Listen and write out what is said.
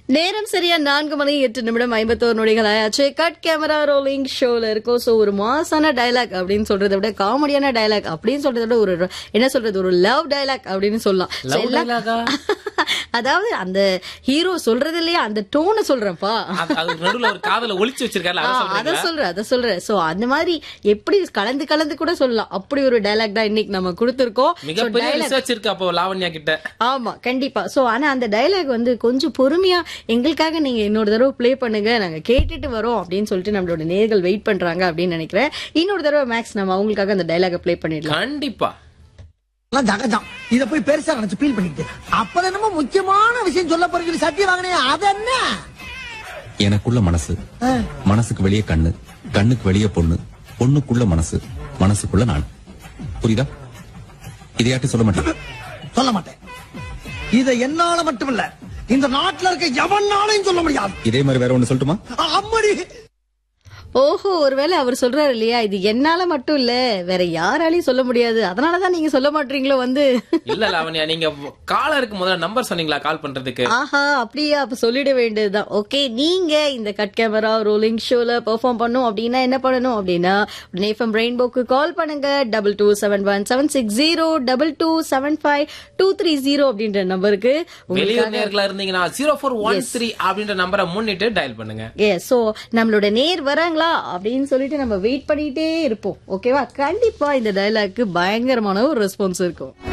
நேரம் சரியா நான்கு மணி எட்டு நிமிடம் ஐம்பத்தோரு நொடிகள் ஆயாச்சு கட் கேமரா ரோலிங் ஷோல இருக்கோம் சோ ஒரு மாசான டயலாக் அப்படின்னு சொல்றதை விட காமெடியான டயலாக் அப்படின்னு சொல்றதை விட ஒரு என்ன சொல்றது ஒரு லவ் டயலாக் அப்படின்னு சொல்லலாம் So, Love எல்லாம்- dialogue-ஆ? அதாவது அந்த ஹீரோ சொல்றது இல்லையா அந்த டோனை சொல்றேன்ப்பா அது- அது நடுவுல ஒரு காதல ஒளிச்சு வச்சிருக்காரு ஆ, அத சொல்றேன் அத சொல்றேன் சோ அந்த மாதிரி எப்படி கலந்து கலந்து கூட சொல்லலாம் அப்படி ஒரு டயலாக் தான் இன்னைக்கு நம்ம கொடுத்திருக்கோம் So, மிகப்பெரிய dialogue- ரிசர்ச் இருக்கு அப்போ லாவண்யா கிட்ட ஆமா கண்டிப்பா சோ ஆனா அந்த டயலாக் வந்து கொஞ்சம் பொறுமையா எங்களுக்காக நீங்க இன்னொரு தடவை ப்ளே பண்ணுங்க நாங்க கேட்டுட்டு வரோம் அப்படின்னு சொல்லிட்டு நம்மளோட நேர்கள் வெயிட் பண்றாங்க அப்படின்னு நினைக்கிறேன் இன்னொரு தடவை மேக்ஸ் நம்ம அவங்களுக்காக அந்த டயலாக ப்ளே பண்ணிடலாம் கண்டிப்பா எல்லாம் ஜகஜம் இத போய் பெருசா நினைச்சு ஃபீல் பண்ணிக்கிட்டு அப்ப என்னமோ முக்கியமான விஷயம் சொல்ல போறீங்க சட்டி வாங்கினே அது என்ன எனக்குள்ள மனசு மனசுக்கு வெளியே கண்ணு கண்ணுக்கு வெளியே பொண்ணு பொண்ணுக்குள்ள மனசு மனசுக்குள்ள நான் புரியுதா இதையாட்டி சொல்ல மாட்டேன் சொல்ல மாட்டேன் இத என்னால மட்டுமில்ல இந்த நாட்டுல இருக்க எவனாலையும் சொல்ல முடியாது இதே மாதிரி வேற ஒண்ணு சொல்லட்டுமா அம்மடி ஓஹோ ஒருவேளை அவர் சொல்றாரு இல்லையா இது என்னால மட்டும் இல்ல வேற யாராலையும் சொல்ல முடியாது அதனாலதான் நீங்க சொல்ல மாட்டீங்களோ வந்து இல்ல லாவண்யா நீங்க காலருக்கு முதல்ல நம்பர் சொன்னீங்களா கால் பண்றதுக்கு ஆஹா அப்படியா அப்ப சொல்லிட வேண்டியதுதான் ஓகே நீங்க இந்த கட் கேமரா ரோலிங் ஷோல பெர்ஃபார்ம் பண்ணும் அப்படின்னா என்ன பண்ணணும் அப்படின்னா நேஃபம் ரெயின்போக்கு கால் பண்ணுங்க double two seven one seven six zero double two seven five two three zero அப்படின்ற நம்பருக்கு வெளியூர் நேர்களா இருந்தீங்கன்னா ஜீரோ ஃபோர் ஒன் த்ரீ அப்படின்ற நம்பரை முன்னிட்டு டயல் பண்ணுங்க ஏ சோ நம்மளோட நேர் வராங்களா அப்படின்னு சொல்லிட்டு நம்ம வெயிட் பண்ணிட்டே இருப்போம் ஓகேவா கண்டிப்பா இந்த டயலாக்கு பயங்கரமான ஒரு ரெஸ்பான்ஸ் இருக்கும்